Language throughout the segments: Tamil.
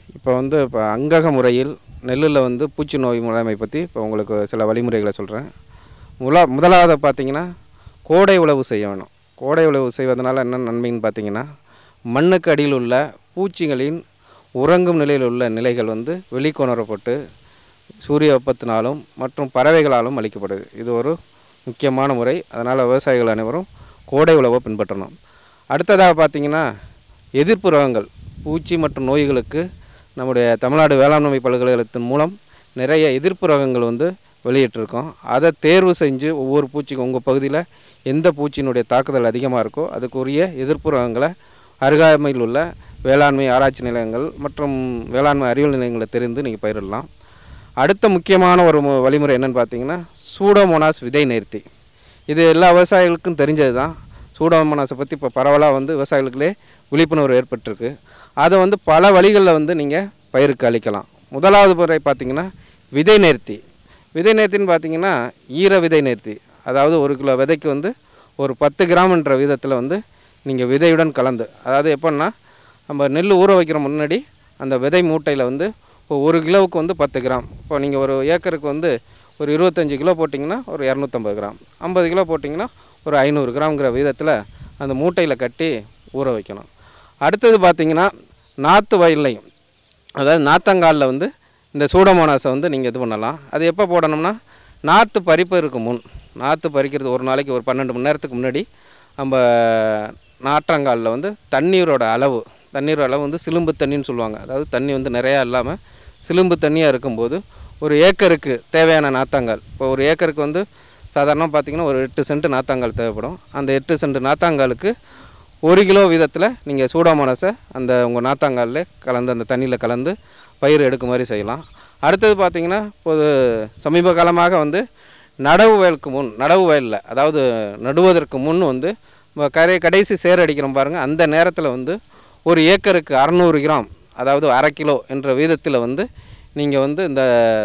இப்போ வந்து இப்போ அங்கக முறையில் நெல்லில் வந்து பூச்சி நோய் முறைமை பற்றி இப்போ உங்களுக்கு சில வழிமுறைகளை சொல்கிறேன் முல முதலாவது பார்த்தீங்கன்னா கோடை உழவு செய்ய வேணும் கோடை உழவு செய்வதனால என்ன நன்மைன்னு பார்த்தீங்கன்னா மண்ணுக்கு அடியில் உள்ள பூச்சிகளின் உறங்கும் நிலையில் உள்ள நிலைகள் வந்து வெளிக்கொணரப்பட்டு சூரிய வெப்பத்தினாலும் மற்றும் பறவைகளாலும் அளிக்கப்படுது இது ஒரு முக்கியமான முறை அதனால் விவசாயிகள் அனைவரும் கோடை உழவை பின்பற்றணும் அடுத்ததாக பார்த்தீங்கன்னா எதிர்ப்பு ரகங்கள் பூச்சி மற்றும் நோய்களுக்கு நம்முடைய தமிழ்நாடு வேளாண்மை பல்கலைக்கழகத்தின் மூலம் நிறைய எதிர்ப்பு ரகங்கள் வந்து வெளியிட்டிருக்கோம் அதை தேர்வு செஞ்சு ஒவ்வொரு பூச்சிக்கும் உங்கள் பகுதியில் எந்த பூச்சியினுடைய தாக்குதல் அதிகமாக இருக்கோ அதுக்குரிய எதிர்ப்பு ரகங்களை அருகாமையில் உள்ள வேளாண்மை ஆராய்ச்சி நிலையங்கள் மற்றும் வேளாண்மை அறிவியல் நிலையங்களை தெரிந்து நீங்கள் பயிரிடலாம் அடுத்த முக்கியமான ஒரு மு- வழிமுறை என்னன்னு பார்த்தீங்கன்னா சூடோமோனாஸ் விதை நேர்த்தி இது எல்லா விவசாயிகளுக்கும் தெரிஞ்சது தான் சூடோமோனாஸை பற்றி இப்போ பரவலாக வந்து விவசாயிகளுக்குள்ளே விழிப்புணர்வு ஏற்பட்டிருக்கு அதை வந்து பல வழிகளில் வந்து நீங்கள் பயிருக்கு அளிக்கலாம் முதலாவது முறை பார்த்தீங்கன்னா விதை நேர்த்தி விதை நேர்த்தின்னு பார்த்தீங்கன்னா ஈர விதை நேர்த்தி அதாவது ஒரு கிலோ விதைக்கு வந்து ஒரு பத்து கிராம்ன்ற விதத்தில் வந்து நீங்கள் விதையுடன் கலந்து அதாவது எப்போன்னா நம்ம நெல் ஊற வைக்கிற முன்னாடி அந்த விதை மூட்டையில் வந்து இப்போ ஒரு கிலோவுக்கு வந்து பத்து கிராம் இப்போ நீங்கள் ஒரு ஏக்கருக்கு வந்து ஒரு இருபத்தஞ்சி கிலோ போட்டிங்கன்னா ஒரு இரநூத்தம்பது கிராம் ஐம்பது கிலோ போட்டிங்கன்னா ஒரு ஐநூறு கிராம்ங்கிற விதத்தில் அந்த மூட்டையில் கட்டி ஊற வைக்கணும் அடுத்தது பார்த்தீங்கன்னா நாற்று வயல்லையும் அதாவது நாத்தங்காலில் வந்து இந்த சூடமோனாஸை வந்து நீங்கள் இது பண்ணலாம் அது எப்போ போடணும்னா நாற்று பறிப்பதற்கு முன் நாற்று பறிக்கிறது ஒரு நாளைக்கு ஒரு பன்னெண்டு மணி நேரத்துக்கு முன்னாடி நம்ம நாற்றங்காலில் வந்து தண்ணீரோட அளவு தண்ணீர் அளவு வந்து சிலும்பு தண்ணின்னு சொல்லுவாங்க அதாவது தண்ணி வந்து நிறையா இல்லாமல் சிலும்பு தண்ணியாக இருக்கும்போது ஒரு ஏக்கருக்கு தேவையான நாத்தாங்கால் இப்போ ஒரு ஏக்கருக்கு வந்து சாதாரணமாக பார்த்தீங்கன்னா ஒரு எட்டு சென்ட் நாத்தாங்கால் தேவைப்படும் அந்த எட்டு சென்ட் நாத்தாங்காலுக்கு ஒரு கிலோ வீதத்தில் நீங்கள் சூடாமோனஸை அந்த உங்கள் நாத்தாங்காலில் கலந்து அந்த தண்ணியில் கலந்து பயிர் எடுக்க மாதிரி செய்யலாம் அடுத்தது பார்த்தீங்கன்னா இப்போது சமீப காலமாக வந்து நடவு வயலுக்கு முன் நடவு வயலில் அதாவது நடுவதற்கு முன் வந்து நம்ம கரை கடைசி சேர் அடிக்கிறோம் பாருங்கள் அந்த நேரத்தில் வந்து ஒரு ஏக்கருக்கு அறநூறு கிராம் அதாவது அரை கிலோ என்ற வீதத்தில் வந்து நீங்கள் வந்து இந்த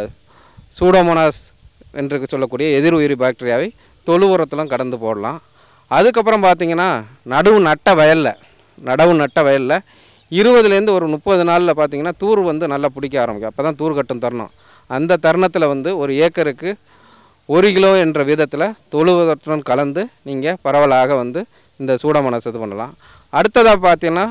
சூடோமோனாஸ் என்று சொல்லக்கூடிய எதிர் உயிரி பாக்டீரியாவை தொழு உரத்திலும் கடந்து போடலாம் அதுக்கப்புறம் பார்த்தீங்கன்னா நடுவு நட்ட வயலில் நடவு நட்ட வயலில் இருபதுலேருந்து ஒரு முப்பது நாளில் பார்த்தீங்கன்னா தூர் வந்து நல்லா பிடிக்க ஆரம்பிக்கும் அப்போ தான் தூர் கட்டும் தருணம் அந்த தருணத்தில் வந்து ஒரு ஏக்கருக்கு ஒரு கிலோ என்ற விதத்தில் தொழுவத்துடன் கலந்து நீங்கள் பரவலாக வந்து இந்த சூடமனசு இது பண்ணலாம் அடுத்ததாக பார்த்தீங்கன்னா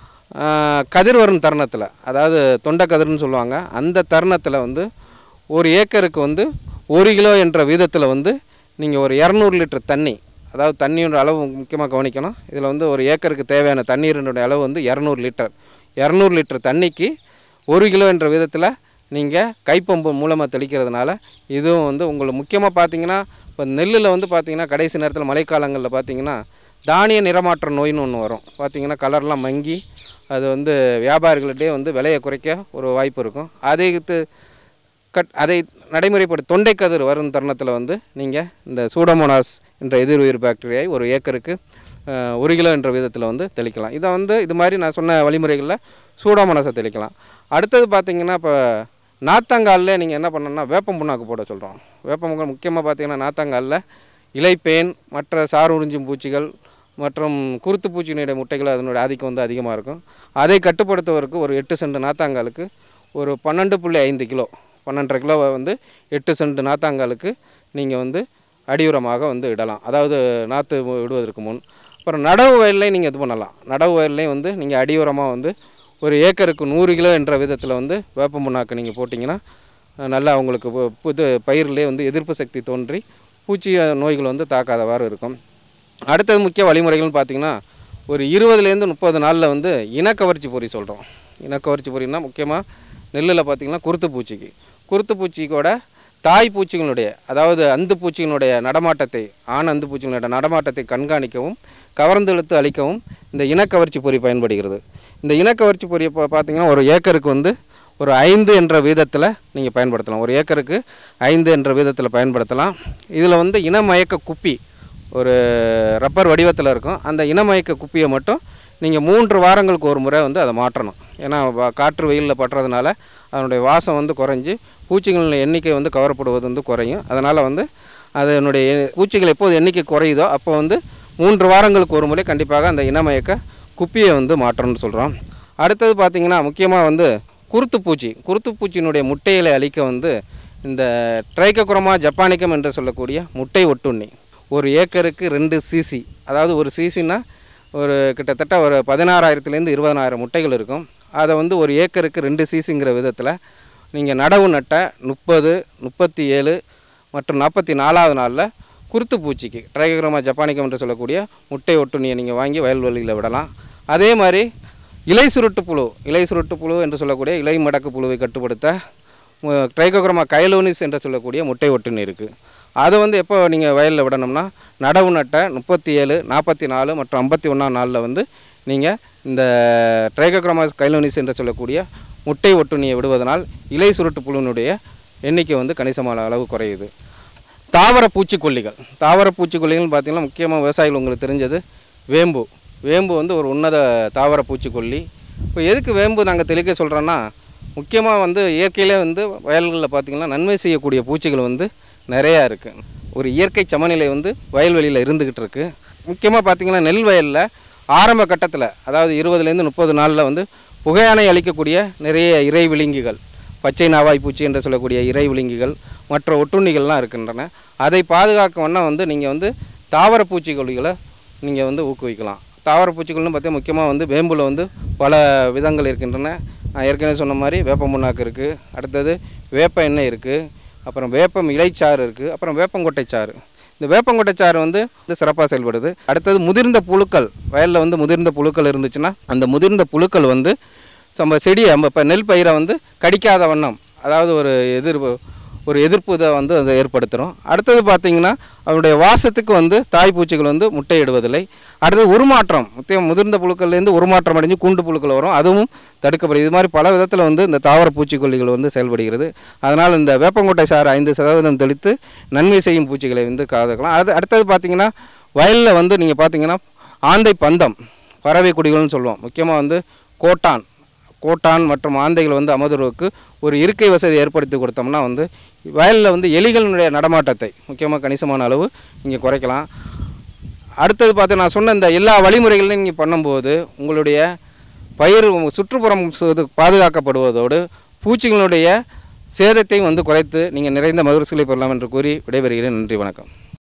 ஆஹ், கதிர் வரும் தருணத்தில் அதாவது தொண்டை கதிர்னு சொல்லுவாங்க அந்த தருணத்தில் வந்து ஒரு ஏக்கருக்கு வந்து ஒரு கிலோ என்ற வீதத்தில் வந்து நீங்கள் ஒரு இரநூறு லிட்டர் தண்ணி அதாவது தண்ணியோட அளவு முக்கியமாக கவனிக்கணும் இதில் வந்து ஒரு ஏக்கருக்கு தேவையான தண்ணீரினுடைய அளவு வந்து இரநூறு லிட்டர் இரநூறு லிட்டர் தண்ணிக்கு ஒரு கிலோ என்ற விதத்தில் நீங்கள் கைப்பம்பு மூலமாக தெளிக்கிறதுனால இதுவும் வந்து உங்களுக்கு முக்கியமாக பார்த்தீங்கன்னா இப்போ நெல்லில் வந்து பார்த்தீங்கன்னா கடைசி நேரத்தில் மழைக்காலங்களில் பார்த்தீங்கன்னா தானிய நிறமாற்ற நோயின்னு ஒன்று வரும் பார்த்தீங்கன்னா கலர்லாம் மங்கி அது வந்து வியாபாரிகள்கிட்டே வந்து விலையை குறைக்க ஒரு வாய்ப்பு இருக்கும் அதை இது- கட் அதை நடைமுறைப்படி தொண்டை கதிர் வரும் தருணத்தில் வந்து நீங்கள் இந்த சூடோமோனாஸ் என்ற எதிர் உயிர் பாக்டீரியாவை ஒரு ஏக்கருக்கு அஹ், ஒரு கிலோ என்ற விதத்தில் வந்து தெளிக்கலாம் இதை வந்து இது மாதிரி நான் சொன்ன வழிமுறைகளில் சூடோமோனாஸை தெளிக்கலாம் அடுத்தது பார்த்தீங்கன்னா இப்போ நாத்தங்காலில் நீங்கள் என்ன பண்ணணும்னா வேப்பம் புண்ணாக்கு போட சொல்கிறோம் வேப்பம் புண்ணாக்கு முக்கியமாக பார்த்தீங்கன்னா நாத்தங்காலில் இலைப்பேன் மற்ற சாறு உறிஞ்சும் பூச்சிகள் மற்றும் குருத்து பூச்சியினுடைய முட்டைகள் அதனுடைய ஆதிக்கம் வந்து அதிகமாக இருக்கும் அதை கட்டுப்படுத்துவதற்கு ஒரு எட்டு சென்ட் நாத்தாங்காலுக்கு ஒரு பன்னெண்டு புள்ளி ஐந்து கிலோ பன்னெண்டரை கிலோவை வந்து எட்டு சென்ட் நாத்தாங்காலுக்கு நீங்கள் வந்து அடியுரமாக வந்து இடலாம் அதாவது நாற்று விடுவதற்கு முன் அப்புறம் நடவு வயல்லையும் நீங்கள் இது பண்ணலாம் நடவு வயல்லையும் வந்து நீங்கள் அடியுரமாக வந்து ஒரு ஏக்கருக்கு நூறு கிலோ என்ற விதத்தில் வந்து வேப்ப புண்ணாக்கு நீங்கள் போட்டிங்கன்னா அஹ், நல்லா உங்களுக்கு பு- புது பயிர்லேயே வந்து எதிர்ப்பு சக்தி தோன்றி பூச்சி அஹ், நோய்கள் வந்து தாக்காதவாறு இருக்கும் அடுத்தது முக்கிய வழிமுறைகள்னு பார்த்தீங்கன்னா ஒரு இருபதுலேருந்து முப்பது நாளில் வந்து இனக்கவர்ச்சி பொறி சொல்கிறோம் இனக்கவர்ச்சி பொறின்னா முக்கியமாக நெல்லில் பார்த்தீங்கன்னா குருத்து பூச்சிக்கு குருத்து பூச்சிக்கோட தாய் பூச்சிகளுடைய அதாவது அந்து பூச்சிகளுடைய நடமாட்டத்தை ஆண் அந்து பூச்சிகளுடைய நடமாட்டத்தை கண்காணிக்கவும் கவர்ந்து இழுத்து அழிக்கவும் இந்த இனக்கவர்ச்சி பொறி பயன்படுகிறது இந்த இனக்கவர்ச்சி பொறியை பா- பார்த்தீங்கன்னா ஒரு ஏக்கருக்கு வந்து ஒரு ஐந்து என்ற வீதத்தில் நீங்கள் பயன்படுத்தலாம் ஒரு ஏக்கருக்கு ஐந்து என்ற வீதத்தில் பயன்படுத்தலாம் இதில் வந்து இனமயக்க குப்பி ஒரு ரப்பர் வடிவத்தில் இருக்கும் அந்த இனமயக்க குப்பியை மட்டும் நீங்கள் மூன்று வாரங்களுக்கு ஒரு முறை வந்து அதை மாற்றணும் ஏன்னா வா- காற்று வெயிலில் பட்டுறதுனால அதனுடைய வாசம் வந்து குறைஞ்சி பூச்சிகளின் எண்ணிக்கை வந்து கவரப்படுவது வந்து குறையும் அதனால் வந்து அதனுடைய எ- பூச்சிகள் எப்போது எண்ணிக்கை குறையுதோ அப்போ வந்து மூன்று வாரங்களுக்கு ஒரு முறை கண்டிப்பாக அந்த இனமயக்க குப்பியை வந்து மாற்றணும்னு சொல்கிறோம் அடுத்தது பார்த்திங்கன்னா முக்கியமாக வந்து குருத்துப்பூச்சி குருத்துப்பூச்சியினுடைய முட்டைகளை அழிக்க வந்து இந்த ட்ரைக்கோக்ரோமா ஜப்பானிக்கம் என்று சொல்லக்கூடிய முட்டை ஒட்டுண்ணி ஒரு ஏக்கருக்கு ரெண்டு சிசி அதாவது ஒரு சிசின்னா ஒரு கிட்டத்தட்ட ஒரு பதினாறாயிரத்துலேருந்து இருபதனாயிரம் முட்டைகள் இருக்கும் அதை வந்து ஒரு ஏக்கருக்கு ரெண்டு சிசிங்கிற விதத்தில் நீங்கள் நடவு நட்ட முப்பது முப்பத்தி ஏழு மற்றும் நாற்பத்தி நாலாவது நாளில் குருத்து பூச்சிக்கு ட்ரைகோக்ரோமா ஜப்பானிக்கம் என்று சொல்லக்கூடிய முட்டை ஒட்டுண்ணியை நீங்கள் வாங்கி வயல்வெளியில் விடலாம் அதே மாதிரி இலை சுருட்டு புழு இலை சுருட்டு புழு என்று சொல்லக்கூடிய இலை மடக்கு புழுவை கட்டுப்படுத்த ட்ரைகோக்ரோமா கைலோனிஸ் என்று சொல்லக்கூடிய முட்டை ஒட்டுண்ணி இருக்குது அதை வந்து எப்போ நீங்கள் வயலில் விடணும்னா நடவு நட்ட முப்பத்தி ஏழு நாற்பத்தி நாலு மற்றும் ஐம்பத்தி ஒன்றாம் நாளில் வந்து நீங்கள் இந்த ட்ரைகோக்ரோமா கைலோனிஸ் என்று சொல்லக்கூடிய முட்டை ஒட்டுண்ணியை விடுவதனால் இலை சுருட்டு புழுவினுடைய எண்ணிக்கை வந்து கணிசமான அளவு குறையுது தாவர பூச்சிக்கொல்லிகள் தாவர பூச்சிக்கொல்லிகள்னு பார்த்தீங்கன்னா முக்கியமாக விவசாயிகள் உங்களுக்கு தெரிஞ்சது வேம்பு வேம்பு வந்து ஒரு உன்னத தாவர பூச்சிக்கொல்லி இப்போ எதுக்கு வேம்பு நாங்கள் தெளிக்க சொல்கிறோன்னா முக்கியமாக வந்து இயற்கையிலே வந்து வயல்களில் பார்த்திங்கன்னா நன்மை செய்யக்கூடிய பூச்சிகள் வந்து நிறையா இருக்குது ஒரு இயற்கை சமநிலை வந்து வயல்வெளியில் இருந்துக்கிட்டு இருக்குது முக்கியமாக பார்த்திங்கன்னா நெல் வயலில் ஆரம்ப கட்டத்தில் அதாவது இருபதுலேருந்து முப்பது நாளில் வந்து புகையானை அளிக்கக்கூடிய நிறைய இறை விழுங்கிகள் பச்சை நாவாய் பூச்சி என்று சொல்லக்கூடிய இறை விழுங்கிகள் மற்ற ஒட்டுண்ணிகள்லாம் இருக்கின்றன அதை பாதுகாக்க வண்ணம் வந்து நீங்கள் வந்து தாவர பூச்சிக்கொல்லிகளை நீங்கள் வந்து ஊக்குவிக்கலாம் தாவர பூச்சிக்கொல்லின்னு பார்த்தா முக்கியமாக வந்து வேம்புல வந்து பல விதங்கள் இருக்கின்றன நான் ஏற்கனவே சொன்ன மாதிரி வேப்ப முன்னாக்கு இருக்குது அடுத்தது வேப்ப எண்ணெய் இருக்குது அப்புறம் வேப்பம் இலைச்சாறு இருக்குது அப்புறம் வேப்பங்கொட்டை சாறு இந்த வேப்பங்கொட்டை சாறு வந்து வந்து சிறப்பாக செயல்படுது அடுத்தது முதிர்ந்த புழுக்கள் வயலில் வந்து முதிர்ந்த புழுக்கள் இருந்துச்சுன்னா அந்த முதிர்ந்த புழுக்கள் வந்து நம்ம செடியை நம்ம இப்போ நெல் பயிரை வந்து கடிக்காத வண்ணம் அதாவது ஒரு எதிர்ப்பு ஒரு எதிர்ப்பு இதை வந்து அதை ஏற்படுத்துகிறோம் அடுத்தது பார்த்திங்கன்னா அதனுடைய வாசத்துக்கு வந்து தாய்ப்பூச்சிகள் வந்து முட்டையிடுவதில்லை அடுத்தது உருமாற்றம் முக்கியம் முதிர்ந்த புழுக்கள்லேருந்து உருமாற்றம் அடைஞ்சு கூண்டு புழுக்கள் வரும் அதுவும் தடுக்கப்படுது இது மாதிரி பல விதத்தில் வந்து இந்த தாவர பூச்சிக்கொல்லிகள் வந்து செயல்படுகிறது அதனால் இந்த வேப்பங்கொட்டை சாறு ஐந்து சதவீதம் தெளித்து நன்மை செய்யும் பூச்சிகளை வந்து காதுக்கலாம் அது அடுத்தது பார்த்திங்கன்னா வயலில் வந்து நீங்கள் பார்த்தீங்கன்னா ஆந்தை பந்தம் பறவை குடிகள்னு சொல்லுவோம் முக்கியமாக வந்து கோட்டான் கோட்டான் மற்றும் ஆந்தைகள் வந்து அமர்வதற்கு ஒரு இருக்கை வசதி ஏற்படுத்தி கொடுத்தோம்னா வந்து வயலில் வந்து எலிகளினுடைய நடமாட்டத்தை முக்கியமாக கணிசமான அளவு இங்கே குறைக்கலாம் அடுத்தது பார்த்து நான் சொன்ன இந்த எல்லா வழிமுறைகளையும் நீங்கள் பண்ணும்போது உங்களுடைய பயிர் உங்க சுற்றுப்புறம் சு- இது பாதுகாக்கப்படுவதோடு பூச்சிகளுடைய சேதத்தையும் வந்து குறைத்து நீங்கள் நிறைந்த மகிழ்ச்சிகளை பெறலாம் என்று கூறி விடைபெறுகிறேன் நன்றி வணக்கம்